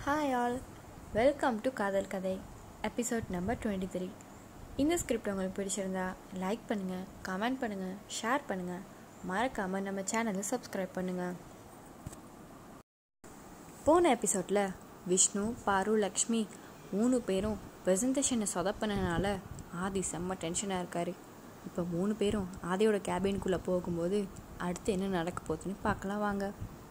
hi all welcome to காதல் கதை episode number twenty three இந்த ஸ்கிரிப்ட் உங்களுக்கு பிடிச்சிருந்தா லைக் பண்ணுங்கள் கமெண்ட் பண்ணுங்கள் ஷேர் பண்ணுங்கள் மறக்காமல் நம்ம சேனலை சப்ஸ்கிரைப் பண்ணுங்கள் போன எபிசோடில் விஷ்ணு பாரு லக்ஷ்மி மூணு பேரும் ப்ரெசன்டேஷனை சொதப்பினனால ஆதி செம்ம டென்ஷனாக இருக்கார் இப்போ மூணு பேரும் ஆதியோட கேபினுக்குள்ளே போகும்போது அடுத்து என்ன நடக்க போகுதுன்னு பார்க்கலாம் வாங்க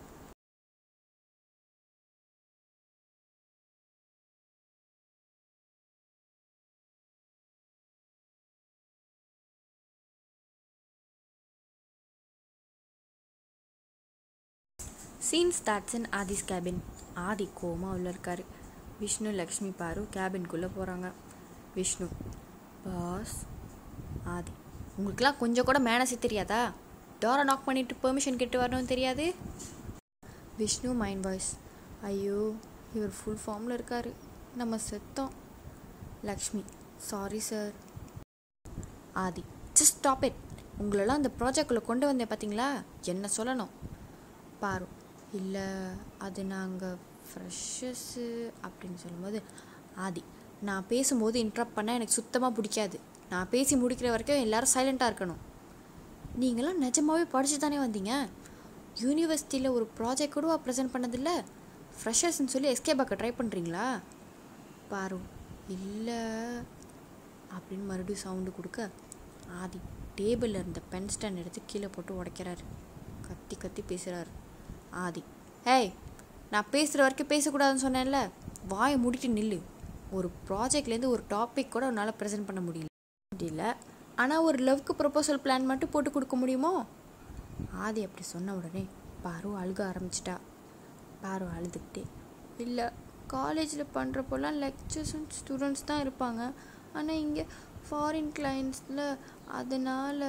scene starts in Aadhi's cabin Aadhi கோமா உள்ள இருக்காரு விஷ்ணு லக்ஷ்மி பாரு கேபின்குள்ளே போகிறாங்க விஷ்ணு பாஸ் ஆதி உங்களுக்குலாம் கொஞ்சம் கூட மேனஸே தெரியாதா டோரை நாக் பண்ணிட்டு பெர்மிஷன் கேட்டு வரணும்னு தெரியாது விஷ்ணு மைண்ட் வாய்ஸ் ஐயோ இவர் ஃபுல் ஃபார்மில் இருக்கார் நம்ம செத்தோம் Lakshmi sorry sir Aadhi just stop it உங்களெல்லாம் அந்த ப்ராஜெக்டில் கொண்டு வந்தேன் பார்த்தீங்களா என்ன சொல்லணும் பாரு இல்லை அது நாங்கள் ஃப்ரெஷஸ்ஸு அப்படின்னு சொல்லும்போது ஆதி நான் பேசும்போது இன்ட்ரப்ட் பண்ணால் எனக்கு சுத்தமாக பிடிக்காது நான் பேசி முடிக்கிற வரைக்கும் எல்லாரும் சைலண்ட்டாக இருக்கணும் நீங்களாம் நிஜமாகவே படிச்சு தானே வந்தீங்க யூனிவர்சிட்டியில் ஒரு ப்ராஜெக்ட் கூட ப்ரெசென்ட் பண்ணதில்ல ஃப்ரெஷர்ஸ்னு சொல்லி எஸ்கே பார்க்க ட்ரை பண்ணுறீங்களா பாரு இல்லை அப்படின்னு மறுபடியும் சவுண்டு கொடுக்க ஆதி டேபிளில் இருந்த பென் ஸ்டாண்ட் எடுத்து கீழே போட்டு உடைக்கிறாரு கத்தி கத்தி பேசுகிறாரு ஆதி ஏய் நான் பேசுகிற வரைக்கும் பேசக்கூடாதுன்னு சொன்னேன்ல வாயை மூடிட்டு நில்லு ஒரு ப்ராஜெக்ட்லேருந்து ஒரு டாபிக் கூட உன்னால் ப்ரெசென்ட் பண்ண முடியல முடியல ஆனால் ஒரு லவ்க்கு ப்ரொபோசல் பிளான் மட்டும் போட்டு கொடுக்க முடியுமோ ஆதி அப்படி சொன்ன உடனே பாரு அழுக ஆரம்பிச்சிட்டா பாரு அழுதுகிட்டே இல்லை காலேஜில் பண்ணுறப்போலாம் லெக்சர்ஸ் அண்ட் ஸ்டூடெண்ட்ஸ் தான் இருப்பாங்க ஆனால் இங்கே ஃபாரின் கிளைண்ட்ஸில் அதனால்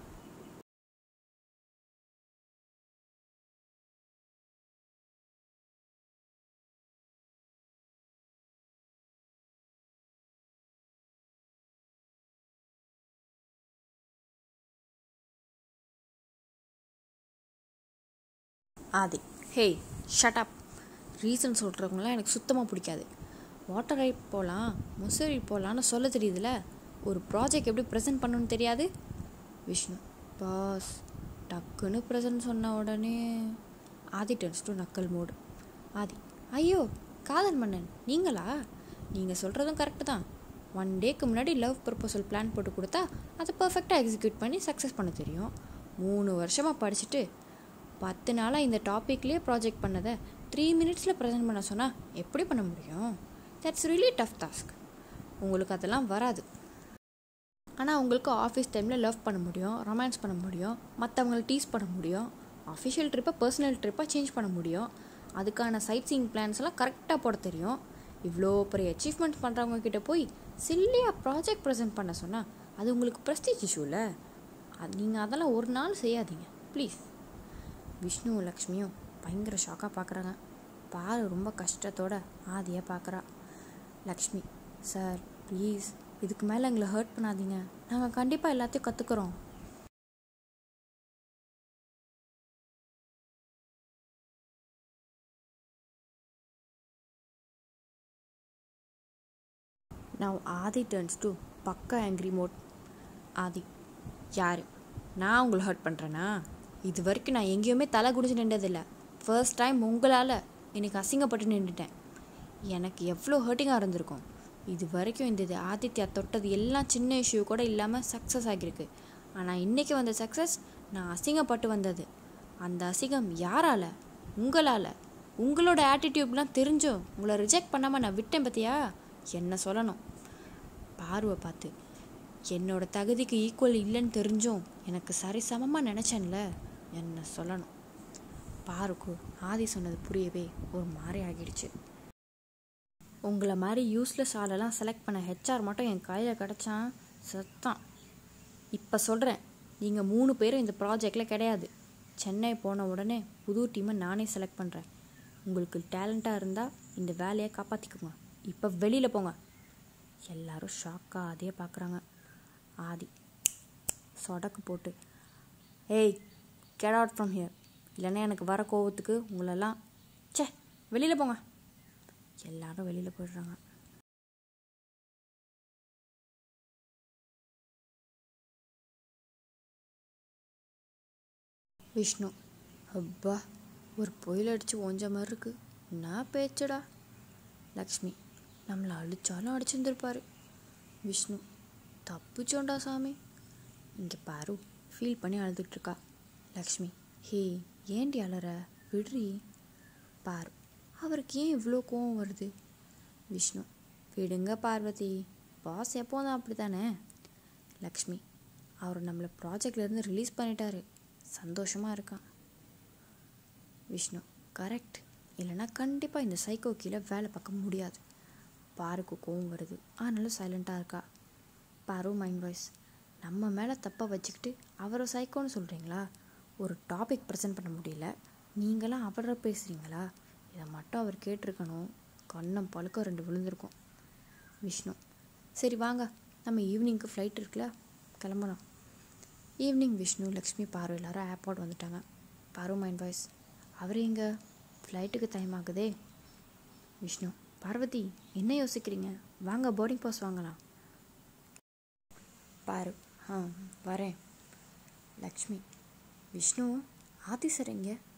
Aadhi hey shut up reason சொல்கிறவங்களாம் எனக்கு சுத்தமாக பிடிக்காது வாட்டர் ரைட் போகலாம் முசரி போகலான்னு சொல்ல தெரியுதுல ஒரு ப்ராஜெக்ட் எப்படி ப்ரெசென்ட் பண்ணணும்னு தெரியாது விஷ்ணு பாஸ் டக்குன்னு ப்ரெசன்ட் சொன்ன உடனே ஆதி டென்ஸ் டு நக்கல் மோடு ஆதி ஐயோ காதல் மன்னன் நீங்களா நீங்கள் சொல்கிறதும் கரெக்டு தான் ஒன் டேக்கு முன்னாடி லவ் ப்ரப்போசல் பிளான் போட்டு கொடுத்தா அதை பர்ஃபெக்டாக எக்ஸிக்யூட் பண்ணி சக்ஸஸ் பண்ண தெரியும் மூணு வருஷமாக படிச்சுட்டு பத்து நாளாக இந்த டாப்பிக்லேயே ப்ராஜெக்ட் பண்ணதை த்ரீ மினிட்ஸில் ப்ரெசென்ட் பண்ண சொன்னால் எப்படி பண்ண முடியும் தட்ஸ் ரியலி டஃப் டாஸ்க் உங்களுக்கு அதெல்லாம் வராது ஆனால் உங்களுக்கு ஆஃபீஸ் டைமில் லவ் பண்ண முடியும் ரொமான்ஸ் பண்ண முடியும் மற்றவங்களை டீஸ் பண்ண முடியும் அஃபிஷியல் ட்ரிப்பை பர்சனல் ட்ரிப்பை சேஞ்ச் பண்ண முடியும் அதுக்கான சைட் சீயிங் பிளான்ஸ் எல்லாம் கரெக்டாக போட தெரியும் இவ்வளோ பெரிய அச்சீவ்மெண்ட் பண்ணுறவங்க கிட்ட போய் சில்லியாக ப்ராஜெக்ட் ப்ரெசென்ட் பண்ண சொன்னால் அது உங்களுக்கு ப்ரெஸ்டீஜ் இஷ்யூவில் அது நீங்கள் அதெல்லாம் ஒரு நாள் செய்யாதீங்க ப்ளீஸ் விஷ்ணு லக்ஷ்மியும் பயங்கர ஷாக்காக பார்க்குறாங்க பாரு ரொம்ப கஷ்டத்தோட ஆதியாக பார்க்குறா லக்ஷ்மி சார் ப்ளீஸ் இதுக்கு மேலே எங்களை ஹர்ட் பண்ணாதீங்க நாங்கள் கண்டிப்பாக எல்லாத்தையும் கற்றுக்குறோம் நான் ஆதி டர்ன்ஸ் டு பக்கா ஆங்க்ரி மோட் ஆதி யார் நான் உங்களை ஹர்ட் பண்ணுறேன்னா இது வரைக்கும் நான் எங்கேயுமே தலை குடிச்சு நின்றதில்லை ஃபர்ஸ்ட் டைம் உங்களால் எனக்கு அசிங்கப்பட்டு நின்றுட்டேன் எனக்கு எவ்வளோ ஹர்ட்டிங்காக இருந்திருக்கும் இது வரைக்கும் இந்த இது ஆதித்யா தொட்டது எல்லாம் சின்ன இஷ்யூ கூட இல்லாமல் சக்ஸஸ் ஆகியிருக்கு ஆனால் இன்றைக்கி வந்த சக்ஸஸ் நான் அசிங்கப்பட்டு வந்தது அந்த அசிங்கம் யாரால் உங்களால் உங்களோட ஆட்டிடியூட்லாம் தெரிஞ்சும் உங்களை ரிஜெக்ட் பண்ணாமல் நான் விட்டேன் பார்த்தியா என்ன சொல்லணும் பார்வை பார்த்து என்னோட தகுதிக்கு ஈக்குவல் இல்லைன்னு தெரிஞ்சும் எனக்கு சரிசமமாக நினச்சேன்ல என்ன சொல்லணும் பாருக்கு ஆதி சொன்னது புரியவே ஒரு மாதிரி ஆகிடுச்சு உங்களை மாதிரி யூஸ்லெஸ் ஆளெல்லாம் செலக்ட் பண்ண ஹெச்ஆர் மட்டும் என் கையில் கிடச்சான் செத்தான் இப்போ சொல்கிறேன் நீங்கள் மூணு பேரும் இந்த ப்ராஜெக்டில் கிடையாது சென்னை போன உடனே புது டீமை நானே செலக்ட் பண்ணுறேன் உங்களுக்கு டேலண்ட்டாக இருந்தால் இந்த வேலையை காப்பாற்றிக்கோங்க இப்போ வெளியில் போங்க எல்லாரும் ஷாக்காக அதே பார்க்குறாங்க ஆதி சொடக்கு போட்டு ஏய் கெட் அவுட் ஃப்ரம் ஹியர் இல்லைன்னா எனக்கு வர கோவத்துக்கு உங்களெல்லாம் ச்சே வெளியில் போங்க எல்லாரும் வெளியில் போயிடுறாங்க விஷ்ணு அப்பா ஒரு புயல் அடித்து ஓஞ்ச மாதிரி இருக்கு என்ன பேச்சுடா லக்ஷ்மி நம்மளை அழிச்சாலும் அடிச்சிருந்துருப்பாரு விஷ்ணு தப்பிச்சோண்டா சாமி இங்கே பாரு ஃபீல் பண்ணி அழுதுட்ருக்கா லக்ஷ்மி ஹே ஏண்டி அலற விடுறி பாரு அவருக்கு ஏன் இவ்வளோ கோவம் வருது விஷ்ணு விடுங்க பார்வதி பாஸ் எப்போதும் அப்படி தானே லக்ஷ்மி அவர் நம்மளை ப்ராஜெக்ட்லேருந்து ரிலீஸ் பண்ணிட்டாரு சந்தோஷமாக இருக்கான் விஷ்ணு கரெக்ட் இல்லைன்னா கண்டிப்பாக இந்த சைக்கோ கீழே வேலை பார்க்க முடியாது பாருக்கு கோவம் வருது ஆனாலும் சைலண்ட்டாக இருக்கா பாரு மைண்ட் வாய்ஸ் நம்ம மேலே தப்பை வச்சுக்கிட்டு அவரை சைக்கோன்னு சொல்கிறீங்களா ஒரு டாபிக் ப்ரெசென்ட் பண்ண முடியல நீங்களாம் அவரை பேசுகிறீங்களா இதை மட்டும் அவர் கேட்டிருக்கணும் கண்ணம் பழுக்க ரெண்டு விழுந்திருக்கும் விஷ்ணு சரி வாங்க நம்ம ஈவினிங்க்கு ஃப்ளைட் இருக்குல்ல கிளம்பலாம் ஈவினிங் விஷ்ணு லக்ஷ்மி பாரு எல்லாரும் ஏர்போர்ட் வந்துட்டாங்க பாரு மைண்ட் வாய்ஸ் அவர் எங்க ஃப்ளைட்டுக்கு டைம் ஆகுதே விஷ்ணு பார்வதி என்ன யோசிக்கிறீங்க வாங்க போர்டிங் பாஸ் வாங்கலாம் பாரு ஆ வரேன் லக்ஷ்மி விஷ்ணு ஆதி சார் எங்கே